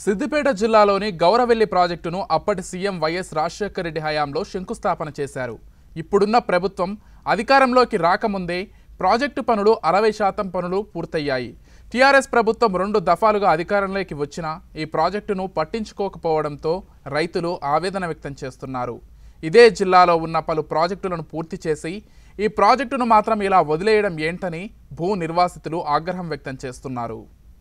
సిద్దిపేట జిల్లాలోని గౌరవెల్లి ప్రాజెక్టును అప్పటి సీఎం వైఎస్ రాజశేఖర రెడ్డి హయాంలో శంకుస్థాపన చేశారు ఇప్పుడున్న ప్రభుత్వం అధికారంలోకి రాకముందే ప్రాజెక్టు పనులు అరవై శాతం పనులు పూర్తయ్యాయి టీఆర్ఎస్ ప్రభుత్వం రెండు దఫాలుగా అధికారంలోకి వచ్చినా ఈ ప్రాజెక్టును పట్టించుకోకపోవడంతో రైతులు ఆవేదన వ్యక్తం చేస్తున్నారు ఇదే జిల్లాలో ఉన్న పలు ప్రాజెక్టులను పూర్తి చేసి ఈ ప్రాజెక్టును మాత్రం ఇలా వదిలేయడం ఏంటని భూ నిర్వాసితులు ఆగ్రహం వ్యక్తం చేస్తున్నారు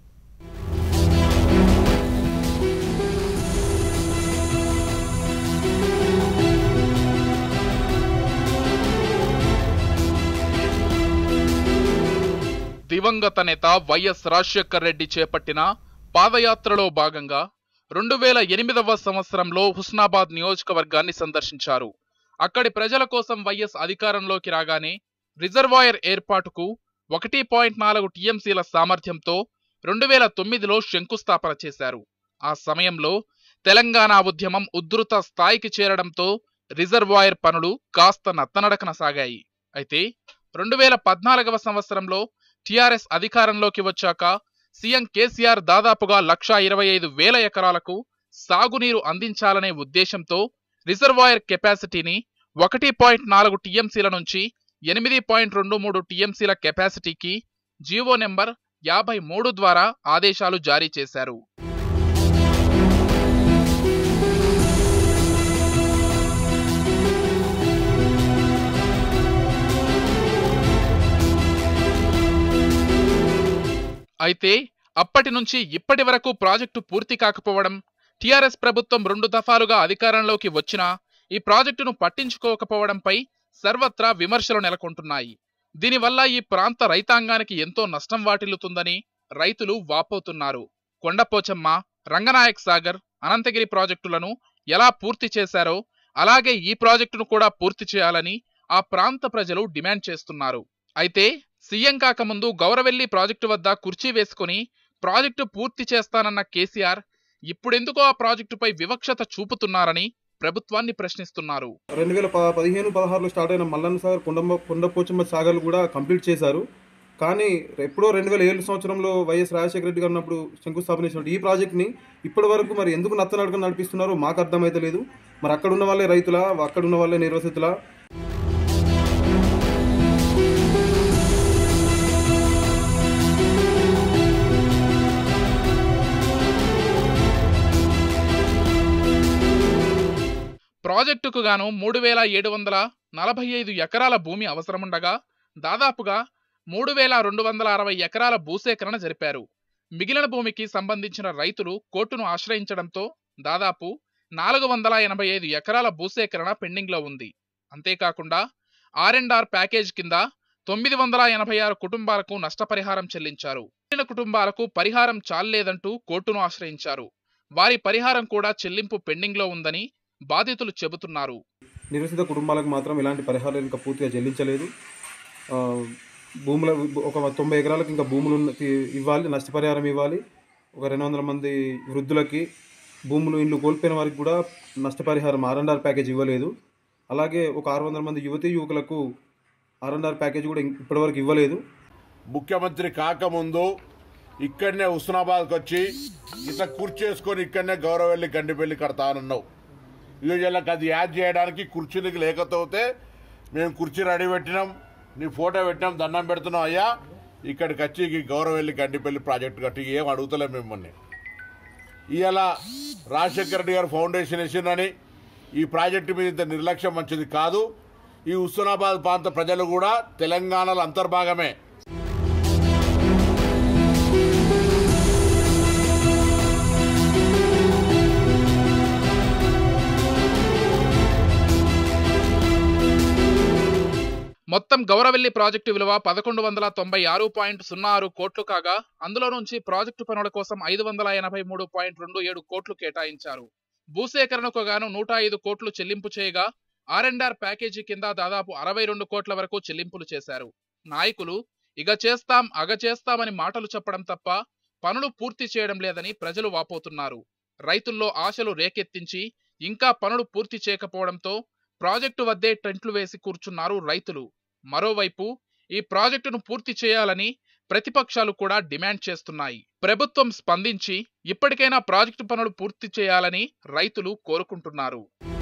దివంగత నేత వైఎస్ రాజశేఖర్ రెడ్డి చేపట్టిన పాదయాత్రలో భాగంగా రెండు వేల ఎనిమిదవ సంవత్సరంలో హుస్నాబాద్ నియోజకవర్గాన్ని సందర్శించారు అక్కడి ప్రజల కోసం వైఎస్ అధికారంలోకి రాగానే రిజర్వాయర్ ఏర్పాటుకు ఒకటి పాయింట్ నాలుగు టీఎంసీల సామర్థ్యంతో రెండు వేల తొమ్మిదిలో శంకుస్థాపన చేశారు ఆ సమయంలో తెలంగాణ ఉద్యమం ఉధృత స్థాయికి చేరడంతో రిజర్వాయర్ పనులు కాస్త నత్తనడకన సాగాయి అయితే రెండు వేల పద్నాలుగవ సంవత్సరంలో టీఆర్ఎస్ అధికారంలోకి వచ్చాక సీఎం కేసీఆర్ దాదాపుగా లక్షా ఇరవై ఐదు వేల ఎకరాలకు సాగునీరు అందించాలనే ఉద్దేశంతో రిజర్వాయర్ కెపాసిటీని ఒకటి పాయింట్ నాలుగు టీఎంసీల నుంచి ఎనిమిది పాయింట్ రెండు మూడు టీఎంసీల కెపాసిటీకి జీవో నెంబర్ యాభై మూడు ద్వారా ఆదేశాలు జారీ చేశారు అయితే అప్పటి నుంచి ఇప్పటి వరకు ప్రాజెక్టు పూర్తి కాకపోవడం టీఆర్ఎస్ ప్రభుత్వం రెండు దఫాలుగా అధికారంలోకి వచ్చినా ఈ ప్రాజెక్టును పట్టించుకోకపోవడంపై సర్వత్రా విమర్శలు నెలకొంటున్నాయి దీనివల్ల ఈ ప్రాంత రైతాంగానికి ఎంతో నష్టం వాటిల్లుతుందని రైతులు వాపోతున్నారు కొండపోచమ్మ రంగనాయక్ సాగర్ అనంతగిరి ప్రాజెక్టులను ఎలా పూర్తి చేశారో అలాగే ఈ ప్రాజెక్టును కూడా పూర్తి చేయాలని ఆ ప్రాంత ప్రజలు డిమాండ్ చేస్తున్నారు అయితే సీఎం కాకముందు గౌరవెల్లి ప్రాజెక్టు వద్ద కుర్చీ వేసుకుని ప్రాజెక్టు పూర్తి చేస్తానన్న కేసీఆర్ ఇప్పుడెందుకో ఆ ప్రాజెక్టుపై వివక్షత చూపుతున్నారని ప్రభుత్వాన్ని ప్రశ్నిస్తున్నారు రెండు వేల ప పదిహేను పదహారులో స్టార్ట్ అయిన మల్లన్న సాగర్ కొండమ్మ కొండపోచమ్మ సాగర్లు కూడా కంప్లీట్ చేశారు కానీ ఎప్పుడో రెండు వేల ఏడు సంవత్సరంలో వైఎస్ రాజశేఖర రెడ్డి గారు ఉన్నప్పుడు శంకుస్థాపన చేసినట్టు ఈ ప్రాజెక్ట్ని ఇప్పటి వరకు మరి ఎందుకు నత్తనడక నడిపిస్తున్నారో మాకు అర్థమైతే లేదు మరి అక్కడ ఉన్న వాళ్ళే రైతులా అక్కడ ఉన్న వాళ్ళే నిర్వసితులా ప్రాజెక్టుకు గాను మూడు వేల ఏడు వందల నలభై ఐదు ఎకరాల భూమి అవసరముండగా దాదాపుగా మూడు వేల రెండు వందల అరవై ఎకరాల భూసేకరణ జరిపారు మిగిలిన భూమికి సంబంధించిన రైతులు కోర్టును ఆశ్రయించడంతో దాదాపు నాలుగు వందల ఎనభై ఐదు ఎకరాల భూసేకరణ పెండింగ్లో ఉంది అంతేకాకుండా ఆర్ అండ్ ఆర్ ప్యాకేజ్ కింద తొమ్మిది వందల ఎనభై ఆరు కుటుంబాలకు నష్టపరిహారం చెల్లించారు మిగిలిన కుటుంబాలకు పరిహారం చాలలేదంటూ కోర్టును ఆశ్రయించారు వారి పరిహారం కూడా చెల్లింపు పెండింగ్లో ఉందని బాధితులు చెబుతున్నారు నిర్వసిత కుటుంబాలకు మాత్రం ఎలాంటి పరిహారాలు ఇంకా పూర్తిగా చెల్లించలేదు ఆ, భూముల ఒక తొంభై ఎకరాలకు ఇంకా భూములు ఉన్న- తీ- ఇవ్వాలి నష్టపరిహారం ఇవ్వాలి ఒక రెండు వందల మంది వృద్ధులకి భూములు ఇండ్లు కోల్పోయిన వారికి కూడా నష్టపరిహారం ఆర్ అండ్ ఆర్ ప్యాకేజ్ ఇవ్వలేదు అలాగే ఒక ఆరు వందల మంది యువతీ యువకులకు ఆర్ అండ్ ఆర్ ప్యాకేజ్ కూడా ఇం- ఇప్పటివరకు ఇవ్వలేదు ముఖ్యమంత్రి కాకముందు ఇక్కడనే హుస్నాబాద్కి వచ్చి ఇట్లా కుర్చేసుకొని ఇక్కడనే గౌరవెల్లి గండిపల్లి కడతానన్నావు యూజువల్కి అది యాడ్ చేయడానికి కుర్చీలకు లేకపోతే మేము కుర్చీ రెడీ పెట్టినాం నీ ఫోటో పెట్టినాం దండం పెడుతున్నాం అయ్యా ఇక్కడికి వచ్చి ఈ గౌరవెల్లి గండిపల్లి ప్రాజెక్టు కట్టి ఏం అడుగుతలేం మిమ్మల్ని ఇవాళ రాజశేఖర రెడ్డి గారు ఫౌండేషన్ వేసిందని ఈ ప్రాజెక్టు మీద ఇంత నిర్లక్ష్యం మంచిది కాదు ఈ హుస్నాబాద్ ప్రాంత ప్రజలు కూడా తెలంగాణలో అంతర్భాగమే మొత్తం గౌరవెల్లి ప్రాజెక్టు విలువ పదకొండు వందల తొంభై ఆరు పాయింట్ సున్నా ఆరు కోట్లు కాగా అందులో నుంచి ప్రాజెక్టు పనుల కోసం ఐదు వందల ఎనభై మూడు పాయింట్ రెండు ఏడు కోట్లు కేటాయించారు భూసేకరణకు గాను నూట ఐదు కోట్లు చెల్లింపు చేయగా ఆర్ అండ్ ఆర్ ప్యాకేజీ కింద దాదాపు అరవై రెండు కోట్ల వరకు చెల్లింపులు చేశారు నాయకులు ఇగ చేస్తాం అగ చేస్తామని మాటలు చెప్పడం తప్ప పనులు పూర్తి చేయడం లేదని ప్రజలు వాపోతున్నారు రైతుల్లో ఆశలు రేకెత్తించి ఇంకా పనులు పూర్తి చేయకపోవడంతో ప్రాజెక్టు వద్దే టెంట్లు వేసి కూర్చున్నారు రైతులు మరోవైపు ఈ ప్రాజెక్టును పూర్తి చేయాలని ప్రతిపక్షాలు కూడా డిమాండ్ చేస్తున్నాయి ప్రభుత్వం స్పందించి ఇప్పటికైనా ప్రాజెక్టు పనులు పూర్తి చేయాలని రైతులు కోరుకుంటున్నారు